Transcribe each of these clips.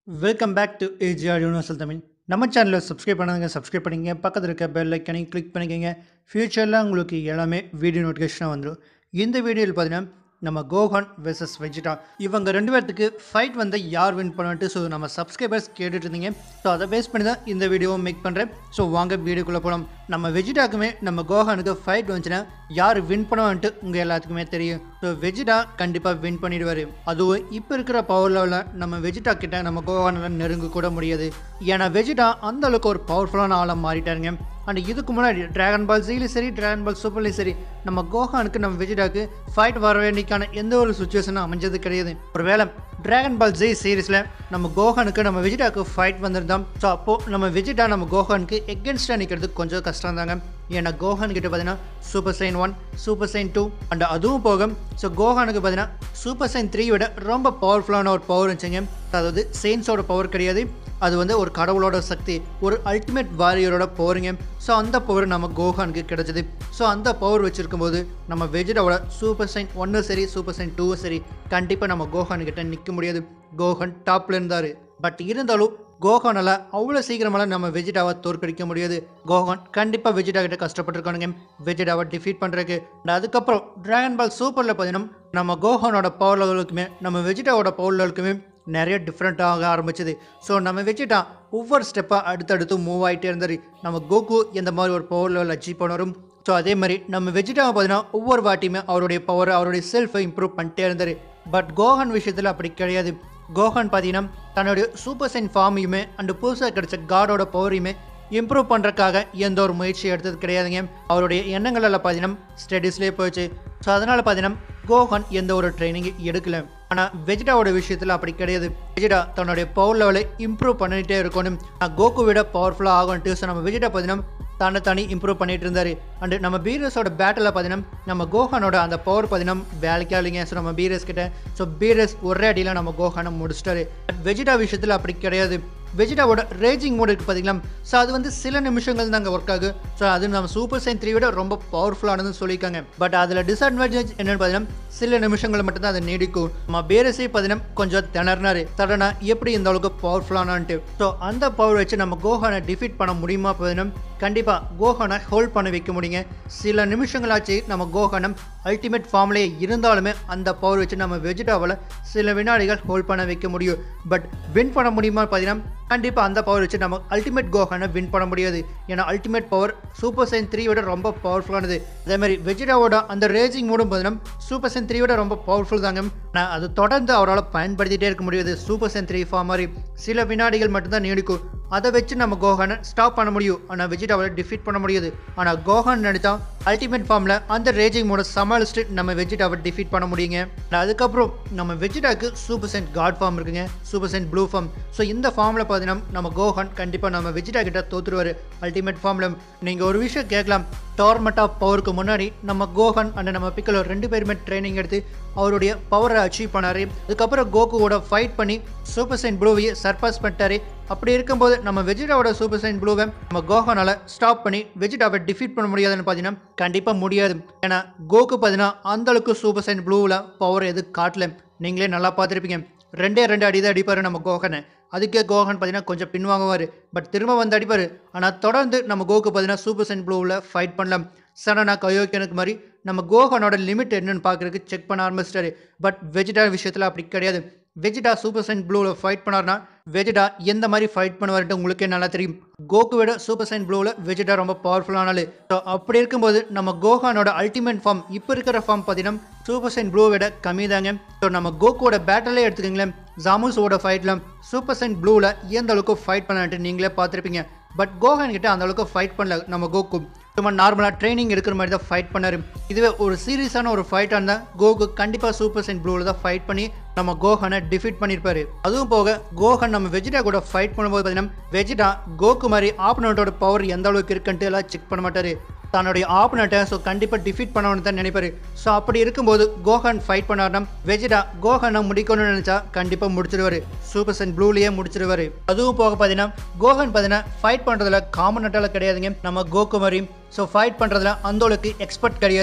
welcome back to AGR universal Tamil நம்ம சேனலில் subscribe பண்ணாங்க சப்ஸ்கிரைப் பண்ணிங்க பக்கத்தில் இருக்க பெல் ஐக்கனையும் கிளிக் பண்ணிக்கோங்க ஃப்யூச்சரில் உங்களுக்கு எல்லாமே வீடியோ நோட்டிஃபிகேஷனாக வந்துடும் இந்த வீடியோவில் பார்த்தீங்கன்னா நம்ம கோஹன் வெர்சஸ் வெஜிடா இவங்க ரெண்டு பேர்த்துக்கு ஃபைட் வந்து யார் வின் பண்ணுன்ட்டு ஸோ நம்ம சப்ஸ்கிரைபர்ஸ் கேட்டுட்டு இருந்தீங்க ஸோ அதை பேஸ் பண்ணி தான் இந்த வீடியோவை மேக் பண்ணுறேன் ஸோ வாங்க வீடியோக்குள்ளே போகலாம் நம்ம வெஜிடாக்குமே நம்ம கோஹனுக்கு ஃபைட் வந்துச்சுன்னா யார் வின் பண்ணுவான்ட்டு உங்கள் எல்லாத்துக்குமே தெரியும் ஸோ வெஜிடா கண்டிப்பாக வின் பண்ணிடுவார் அதுவும் இப்போ இருக்கிற பவர் லெவலில் நம்ம வெஜிடா கிட்ட நம்ம கோஹானால் நெருங்க கூட முடியாது ஏன்னா வெஜிடா அந்த அளவுக்கு ஒரு பவர்ஃபுல்லான ஆளாக மாறிட்டாருங்க அண்ட் இதுக்கு முன்னாடி டிராகன் பால் ஜீலையும் சரி டிராகன் பால் சூப்பர்லையும் சரி நம்ம கோஹானுக்கு நம்ம வெஜிடாக்கு ஃபைட் வர வேண்டிக்கான எந்த ஒரு சுச்சுவேஷனும் அமைஞ்சது கிடையாது ஒருவேளை டிராகன் பால் ஜெய் சீரீஸில் நம்ம கோஹானுக்கு நம்ம வெஜிடாக்கு ஃபைட் வந்திருந்தோம் ஸோ அப்போது நம்ம வெஜிடா நம்ம கோஹானுக்கு எகென்ஸ்டாக நிற்கிறது கொஞ்சம் கஷ்டம் தாங்க ஏன்னா கோஹான் கிட்ட பார்த்தீங்கன்னா super Saiyan one super Saiyan two and அதுவும் போக ஸோ கோஹானுக்கு பார்த்தீங்கன்னா சூப்பர் சைன் த்ரீ விட ரொம்ப பவர்ஃபுல்லான ஒரு பவர் இருந்துச்சுங்க அதாவது செயின்ஸோட பவர் கிடையாது அது வந்து ஒரு கடவுளோட சக்தி ஒரு அல்டிமேட் வாரியரோட பவருங்க ஸோ அந்த பவர் நம்ம கோஹானுக்கு கிடைச்சது ஸோ அந்த பவர் வச்சிருக்கும் போது நம்ம வெஜிடாவோட சூப்பர் சைன் ஒன்றும் சரி சூப்பர் சைன் டூவும் சரி கண்டிப்பாக நம்ம கோஹான் கிட்ட நிற்க முடியாது கோஹன் டாப்ல இருந்தார் பட் இருந்தாலும் கோஹானால் அவ்வளோ சீக்கிரமெல்லாம் நம்ம வெஜிடாவை தோற்கடிக்க முடியாது கோஹான் கண்டிப்பாக வெஜிடா கிட்ட கஷ்டப்பட்டுருக்கானுங்க வெஜிடாவை டிஃபீட் பண்ணுறதுக்கு அதுக்கப்புறம் டிராகன் பால் சூப்பரில் பார்த்தீங்கன்னா நம்ம கோஹானோட பவர் லெவலுக்குமே நம்ம வெஜிடாவோட பவர் லெவலுக்குமே நிறைய டிஃப்ரெண்ட்டாக ஆரம்பிச்சது ஸோ நம்ம வச்சுட்டா ஒவ்வொரு ஸ்டெப்பாக அடுத்தடுத்து மூவ் ஆகிட்டே இருந்தார் நம்ம கோகு எந்த மாதிரி ஒரு பவர் லெவல் அச்சீவ் பண்ணரும் ஸோ அதே மாதிரி நம்ம வெஜிடாவை பார்த்தீங்கன்னா ஒவ்வொரு வாட்டியுமே அவருடைய பவர் அவருடைய செல்ஃபை இம்ப்ரூவ் பண்ணிட்டே இருந்தார் பட் கோஹன் விஷயத்தில் அப்படி கிடையாது கோஹன் பார்த்தீங்கன்னா தன்னுடைய சூப்பர் சைன் ஃபார்மையுமே அண்டு புதுசாக கிடைச்ச காடோட பவரையுமே இம்ப்ரூவ் பண்ணுறக்காக எந்த ஒரு முயற்சி எடுத்தது கிடையாதுங்க அவருடைய எண்ணங்களெல்லாம் பார்த்தீங்கன்னா ஸ்டடீஸ்லேயே போயிடுச்சு ஸோ அதனால் பார்த்தீங்கன்னா கோஹன் எந்த ஒரு ட்ரைனிங் எடுக்கல ஆனால் வெஜிடாவோட விஷயத்தில் அப்படி கிடையாது வெஜிடா தன்னுடைய பவர் லெவலை இம்ப்ரூவ் பண்ணிகிட்டே இருக்கணும் நான் கோகு விட பவர்ஃபுல்லாக ஆகும்ட்டு ஸோ நம்ம வெஜிடா பார்த்தீங்கன்னா தன்னை தானி இம்ப்ரூவ் பண்ணிட்டு இருந்தாரு அண்டு நம்ம பீரஸோட பேட்டில் பார்த்தீங்கன்னா நம்ம கோஹனோட அந்த பவர் பார்த்தீங்கன்னா வேலைக்கே இல்லைங்க ஸோ நம்ம பீரஸ் கிட்ட ஸோ பீரஸ் ஒரே அடியில் நம்ம கோஹனை முடிச்சிட்டாரு பட் வெஜிடா விஷயத்தில் அப்படி கிடையாது வெஜிடாவோட ரேஜிங் மோட் இருக்குது பார்த்தீங்களா ஸோ அது வந்து சில நிமிஷங்கள் தாங்க ஒர்க் ஆகும் ஸோ அது நம்ம சூப்பர் சைன் த்ரீ விட ரொம்ப பவர்ஃபுல்லானதுன்னு சொல்லியிருக்காங்க பட் அதில் டிஸ்அட்வான்டேஜ் என்னென்னு பார்த்தீங்கன்னா சில நிமிஷங்கள் மட்டும்தான் அதை நீடிக்கும் நம்ம பேரஸே பார்த்தீங்கன்னா கொஞ்சம் திணறினாரு தடனா எப்படி இந்த அளவுக்கு பவர்ஃபுல்லானான்ட்டு ஸோ அந்த பவர் வச்சு நம்ம கோஹானை டிஃபீட் பண்ண முடியுமா பார்த்தீங்கன்னா கண்டிப்பாக கோஹனை ஹோல்ட் பண்ண வைக்க முடியுங்க சில நிமிஷங்களாச்சு நம்ம கோஹனம் அல்டிமேட் ஃபார்ம்லேயே இருந்தாலுமே அந்த பவர் வச்சு நம்ம வெஜிடாவில் சில வினாடிகள் ஹோல்ட் பண்ண வைக்க முடியும் பட் வின் பண்ண முடியுமா பார்த்தீங்கன்னா கண்டிப்பாக அந்த பவர் வச்சு நம்ம அல்டிமேட் கோஹனை வின் பண்ண முடியாது ஏன்னா ultimate power super Saiyan three விட ரொம்ப பவர்ஃபுல்லானது அதே மாதிரி வெஜிடாவோட அந்த ரேஜிங் மூடும் பார்த்தீங்கன்னா சூப்பர் சைன் த்ரீ விட ரொம்ப பவர்ஃபுல் தாங்க ஆனால் அது தொடர்ந்து அவரால் பயன்படுத்திகிட்டே இருக்க முடியாது சூப்பர் சைன் த்ரீ ஃபார்ம் மாதிரி சில வினாடிகள் மட்டும்தான் நீடிக்கும் அதை வச்சு நம்ம கோஹனை ஸ்டாப் பண்ண முடியும் ஆனால் வெஜிடாவை டிஃபீட் பண்ண முடியாது ஆனால் கோஹன் நினைச்சா அல்டிமேட் ஃபார்மில் அந்த ரேஜிங் மோட சமாளிச்சுட்டு நம்ம வெஜிடாவை டிஃபீட் பண்ண முடியுங்க அதுக்கப்புறம் நம்ம வெஜிடாக்கு சூப்பர் சென்ட் காட் ஃபார்ம் இருக்குங்க super Saiyan blue form so இந்த ஃபார்மில் பார்த்தீங்கன்னா நம்ம கோஹன் கண்டிப்பாக நம்ம வெஜிடா கிட்ட தோத்துருவார் அல்டிமேட் ஃபார்மில் நீங்கள் ஒரு விஷயம் கேட்கலாம் டோர்மெண்ட் ஆஃப் பவருக்கு முன்னாடி நம்ம கோஹன் அண்ட் நம்ம பிக்கலோ ரெண்டு பேருமே ட்ரைனிங் எடுத்து அவருடைய பவரை அச்சீவ் பண்ணார் அதுக்கப்புறம் கோகுவோட ஃபைட் பண்ணி சூப்பர் சைன் ப்ளூவையே சர்பாஸ் பண்ணிட்டாரு அப்படி இருக்கும்போது நம்ம வெஜிடாவோட சூப்பர் சைன் ப்ளூவை நம்ம கோஹானால் ஸ்டாப் பண்ணி வெஜிடாவை டிஃபீட் பண்ண முடியாதுன்னு பார்த்தீங்கன்னா கண்டிப்பாக முடியாது ஏன்னா கோகு பார்த்தீங்கன்னா அந்தளவுக்கு சூப்பர் சைன் ப்ளூவில் பவர் எது காட்டல நீங்களே நல்லா பார்த்துருப்பீங்க ரெண்டே ரெண்டு அடி தான் அடிப்பார் நம்ம கோகனை அதுக்கே கோகன் பார்த்தீங்கன்னா கொஞ்சம் பின்வாங்குவார் பட் திரும்ப வந்து அடிப்பார் ஆனால் தொடர்ந்து நம்ம கோகு பார்த்தீங்கன்னா சூப்பர் சைன் ப்ளூவில் ஃபைட் பண்ணலாம் சடனாக கயோக்கியனுக்கு மாதிரி நம்ம கோகனோட லிமிட் என்னன்னு பார்க்குறதுக்கு செக் பண்ண ஆரம்பிச்சிட்டாரு பட் வெஜிடா விஷயத்தில் அப்படி கிடையாது வெஜிடா சூப்பர் சைன் ப்ளூவில் ஃபைட் பண்ணார்னா வெஜிடா எந்த மாதிரி ஃபைட் பண்ணுவார்ட்டு உங்களுக்கே நல்லா தெரியும் கோகுவோட சூப்பர் சைன் ப்ளூவில் வெஜிடா ரொம்ப பவர்ஃபுல்லானாலு ஸோ அப்படி இருக்கும்போது நம்ம கோஹானோட அல்டிமேட் ஃபார்ம் இப்போ இருக்கிற ஃபார்ம் பார்த்தீங்கன்னா சூப்பர் சைன் ப்ளூ விட கம்மி தாங்க ஸோ நம்ம கோகுவோட பேட்டிலே எடுத்துக்கங்களேன் ஜாமுஸோட ஃபைட்டில் சூப்பர் சைன் ப்ளூவில் எந்த அளவுக்கு ஃபைட் பண்ணான்ட்டு நீங்களே பார்த்துருப்பீங்க பட் கோஹன் கிட்ட அந்த அளவுக்கு ஃபைட் பண்ணல நம்ம கோகு சும்மா நார்மலாக ட்ரைனிங் எடுக்கிற மாதிரி தான் ஃபைட் பண்ணார் இதுவே ஒரு சீரியஸான ஒரு ஃபைட்டாக இருந்தால் கோகு கண்டிப்பாக சூப்பர் சைன் ப்ளூவில் தான் ஃபைட் பண்ணி நம்ம கோஹனை டிஃபீட் பண்ணியிருப்பாரு அதுவும் போக கோஹன் நம்ம வெஜிடா கூட ஃபைட் பண்ணும்போது பார்த்தீங்கன்னா வெஜிடா கோகு மாதிரி ஆப்பனோட்டோட பவர் எந்த அளவுக்கு இருக்குன்ட்டு எல்லாம் செக் பண்ண மாட்டார் தன்னுடைய ஆப்பனட்டை ஸோ கண்டிப்பாக டிஃபீட் பண்ணணும்னு தான் நினைப்பாரு ஸோ அப்படி இருக்கும்போது கோஹன் ஃபைட் பண்ணார்னா வெஜிடா கோஹனை முடிக்கணும்னு நினச்சா கண்டிப்பாக முடிச்சிருவாரு சூப்பர் சன் ப்ளூலேயே முடிச்சிருவாரு அதுவும் போக பார்த்தீங்கன்னா கோஹன் பார்த்தீங்கன்னா ஃபைட் பண்ணுறதுல காமன் நட்டால கிடையாதுங்க நம்ம கோகுமாரி ஸோ ஃபைட் பண்ணுறதுல அந்த அளவுக்கு எக்ஸ்பர்ட் கிடையாது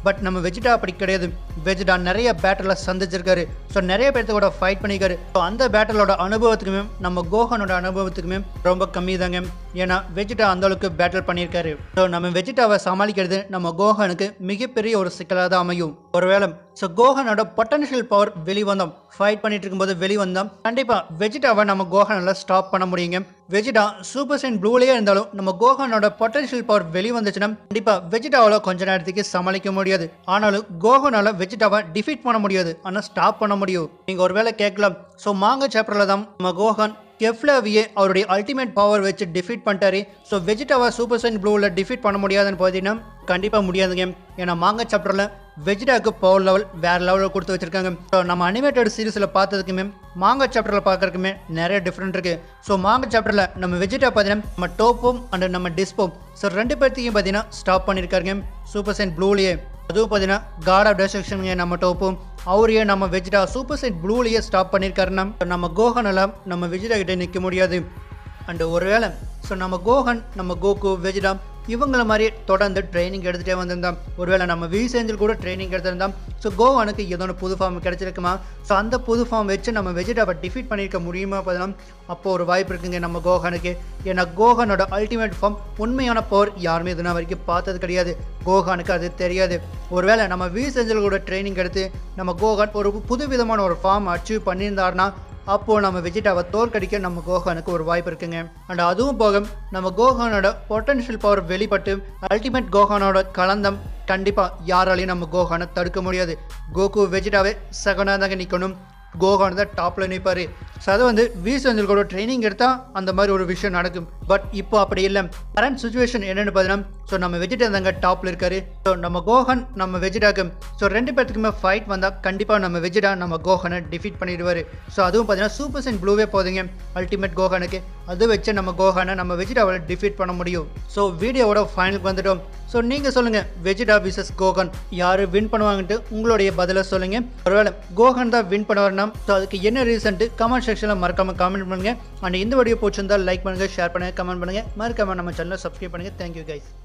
பட் நம்ம வெஜிடா அப்படி கிடையாது வெஜிடா நிறைய பேட்டில் சந்திச்சிருக்காரு ஸோ நிறைய பேர்த்தோட ஃபைட் பண்ணியிருக்காரு ஸோ அந்த பேட்டலோட அனுபவத்துக்குமே நம்ம கோஹனோட அனுபவத்துக்குமே ரொம்ப கம்மி தாங்க ஏன்னா வெஜிடா அந்த அளவுக்கு பேட்டில் பண்ணியிருக்காரு ஸோ நம்ம வெஜிடாவை சமாளிக்கிறது நம்ம கோஹனுக்கு மிகப்பெரிய ஒரு சிக்கலாக தான் அமையும் ஒருவேளை ஸோ கோஹனோட பொட்டன்ஷியல் பவர் வெளிவந்தோம் ஃபைட் பண்ணிட்டு இருக்கும்போது வெளிவந்தோம் கண்டிப்பாக வெஜிடாவை நம்ம கோஹனால் ஸ்டாப் பண்ண முடியுங்க வெஜிடா சூப்பர் சைன் ப்ளூலேயே இருந்தாலும் நம்ம கோஹனோட பொட்டன்ஷியல் பவர் வெளிவந்துச்சுன்னா கண்டிப்பாக வெஜிடாவால் கொஞ்ச நேரத்துக்கு சமாளிக்க முடியாது ஆனாலும் கோஹனால வெஜிடாவை டிஃபீட் பண்ண முடியாது ஆனால் ஸ்டாப் பண்ண முடியும் நீங்கள் ஒருவேளை கேட்கலாம் ஸோ மாங்க சாப்டரில் தான் நம்ம கோஹன் கெஃப்லாவியே அவருடைய அல்டிமேட் பவர் வச்சு டிஃபீட் பண்ணிட்டாரு ஸோ வெஜிடாவை சூப்பர் சைன் ப்ளூவில் டிஃபீட் பண்ண முடியாதுன்னு பார்த்தீங்கன்னா கண்டிப்பாக முடியாதுங்க ஏன்னா மாங்க சாப்டரில் வெஜிடாக்கு பவர் லெவல் வேற லெவலில் கொடுத்து வச்சிருக்காங்க ஸோ நம்ம அனிமேட்டட் சீரிஸில் பார்த்ததுக்குமே மாங்க சாப்டரில் பார்க்கறதுக்குமே நிறைய டிஃப்ரெண்ட் இருக்குது ஸோ மாங்க சாப்டரில் நம்ம வெஜிடா பார்த்தீங்கன்னா நம்ம டோப்பும் அண்ட் நம்ம டிஸ்போம் ஸோ ரெண்டு பேர்த்தையும் பார்த்தீங்கன்னா ஸ்டாப் பண்ணியிருக்காருங்க சூப்பர் சைன் ப்ளூலேயே அதுவும் பார்த்தீங்கன்னா காட் ஆஃப் டெஸ்ட்ரக்ஷனுங்க நம்ம டோப்பும் அவரையே நம்ம வெஜிடா சூப்பர் சைட் ப்ளூலேயே ஸ்டாப் பண்ணியிருக்காருன்னா நம்ம கோகனெல்லாம் நம்ம வெஜிடா கிட்டே நிற்க முடியாது அண்டு ஒருவேளை ஸோ நம்ம கோஹன் நம்ம கோகு வெஜிடா இவங்கள மாதிரியே தொடர்ந்து ட்ரைனிங் எடுத்துகிட்டே வந்திருந்தான் ஒருவேளை நம்ம வீசேஞ்சல் கூட ட்ரைனிங் எடுத்திருந்தோம் ஸோ கோவனுக்கு ஏதோ ஒரு புது ஃபார்ம் கிடச்சிருக்குமா ஸோ அந்த புது ஃபார்ம் வச்சு நம்ம வெஜிடாவை டிஃபீட் பண்ணியிருக்க முடியுமா பார்த்தலாம் அப்போ ஒரு வாய்ப்பு இருக்குங்க நம்ம கோஹனுக்கு ஏன்னா கோஹனோட அல்டிமேட் ஃபார்ம் உண்மையான பவர் யாருமே இதுனா வரைக்கும் பார்த்தது கிடையாது கோஹானுக்கு அது தெரியாது ஒருவேளை நம்ம வீசேஞ்சல் கூட ட்ரைனிங் எடுத்து நம்ம கோஹன் ஒரு புது விதமான ஒரு ஃபார்ம் அச்சீவ் பண்ணியிருந்தாருன்னா அப்போது நம்ம வெஜிடாவை தோற்கடிக்க நம்ம கோஹானுக்கு ஒரு வாய்ப்பு இருக்குங்க அண்ட் அதுவும் போக நம்ம கோஹானோட பொட்டன்ஷியல் பவர் வெளிப்பட்டு அல்டிமேட் கோஹானோட கலந்தம் கண்டிப்பாக யாராலையும் நம்ம கோஹானை தடுக்க முடியாது கோகு வெஜிடாவே செகண்டாக தாங்க நிற்கணும் கோகான் தான் டாப்பில் நிற்பார் ஸோ அது வந்து வீசஞ்சல் கூட ட்ரைனிங் எடுத்தால் அந்த மாதிரி ஒரு விஷயம் நடக்கும் பட் இப்போ அப்படி இல்லை கரண்ட் சுச்சுவேஷன் என்னென்னு பார்த்தீங்கன்னா ஸோ நம்ம வெஜிடா தாங்க டாப்பில் இருக்காரு ஸோ நம்ம கோஹன் நம்ம வெஜிடாக்கு ஸோ ரெண்டு பேர்த்துக்குமே ஃபைட் வந்தால் கண்டிப்பாக நம்ம வெஜிடா நம்ம கோஹனை டிஃபீட் பண்ணிடுவார் ஸோ அதுவும் பார்த்தீங்கன்னா சூப்பர் சைன் ப்ளூவே போதுங்க அல்டிமேட் கோஹனுக்கு அது வச்சு நம்ம கோஹனை நம்ம வெஜிடாவை டிஃபீட் பண்ண முடியும் ஸோ வீடியோவோட ஃபைனலுக்கு வந்துட்டோம் ஸோ நீங்கள் சொல்லுங்கள் வெஜிடா விசஸ் கோகன் யார் வின் பண்ணுவாங்கன்ட்டு உங்களுடைய பதிலை சொல்லுங்கள் ஒருவேளை கோகன் தான் வின் பண்ணுவார்னா ஸோ அதுக்கு என்ன ரீசன்ட்டு கமெண்ட் செக்ஷனில் மறக்காமல் கமெண்ட் பண்ணுங்கள் அண்ட் இந்த வீடியோ பிடிச்சிருந்தால் லைக் பண்ணுங்கள் ஷேர் பண்ணுங்கள் கமெண்ட் பண்ணுங்கள் மறக்காமல் நம்ம சேனலை சப்ஸ்கிரைப் பண்ணுங்கள் தேங்க்யூ கைஸ்